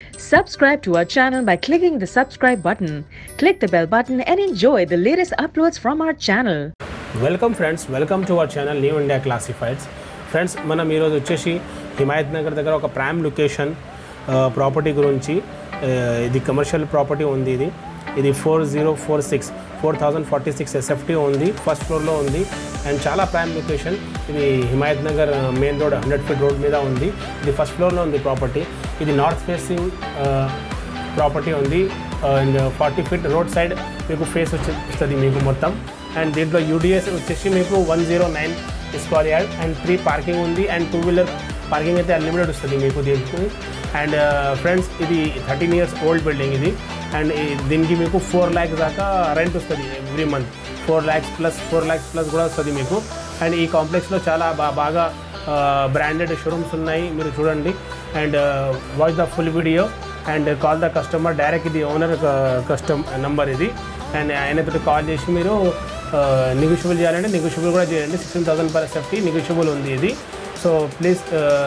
Subscribe to our channel by clicking the subscribe button. Click the bell button and enjoy the latest uploads from our channel. Welcome friends welcome to our channel new India classifieds friends మనం ఈరోజు వచ్చేసి హిమాయత్ నగర్ దగ్గర ఒక prime location property గురించి ఆ, ఇది commercial property ఉంది ఇది ఇది four zero four six four thousand forty six SFT ఉంది ఫస్ట్ ఫ్లోర్లో ఉంది అండ్ చాలా ప్రైమ్ లొకేషన్ ఇది Himayat Nagar main road hundred feet road మీద ఉంది ఇది ఫస్ట్ ఫ్లోర్లో ఉంది ప్రాపర్టీ ఇది నార్త్ ఫేసింగ్ ప్రాపర్టీ ఉంది and forty feet road side మీకు ఫేస్ వచ్చి వస్తుంది మీకు మొత్తం అండ్ దీంట్లో యూడిఎస్ వచ్చేసి మీకు one zero nine square yard and three parking ఉంది అండ్ టూ వీలర్ పార్కింగ్ అయితే అన్లిమిటెడ్ వస్తుంది మీకు దీనికి అండ్ ఫ్రెండ్స్ ఇది థర్టీన్ ఇయర్స్ ఓల్డ్ బిల్డింగ్ ఇది అండ్ దీనికి మీకు ఫోర్ ల్యాక్స్ దాకా రెంట్ వస్తుంది every month four lakhs plus four lakhs plus కూడా వస్తుంది మీకు అండ్ ఈ కాంప్లెక్స్లో చాలా బా- బాగా బ్రాండెడ్ షోరూమ్స్ ఉన్నాయి మీరు చూడండి and watch the full video and call the customer direct ఇది ఓనర్ కస్టమ్ నంబర్ ఇది అండ్ ఆయనతో కాల్ చేసి మీరు నెగోషియబుల్ చేయాలంటే నెగోషియబుల్ కూడా చేయండి sixteen thousand per safety negotiable ఉంది ఇది so please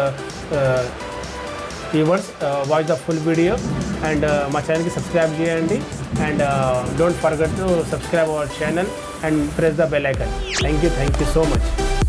viewers watch the full video and మా ఛానల్కి సబ్స్క్రైబ్ చేయండి and don't forget to subscribe our channel and press the bell icon thank you thank you so much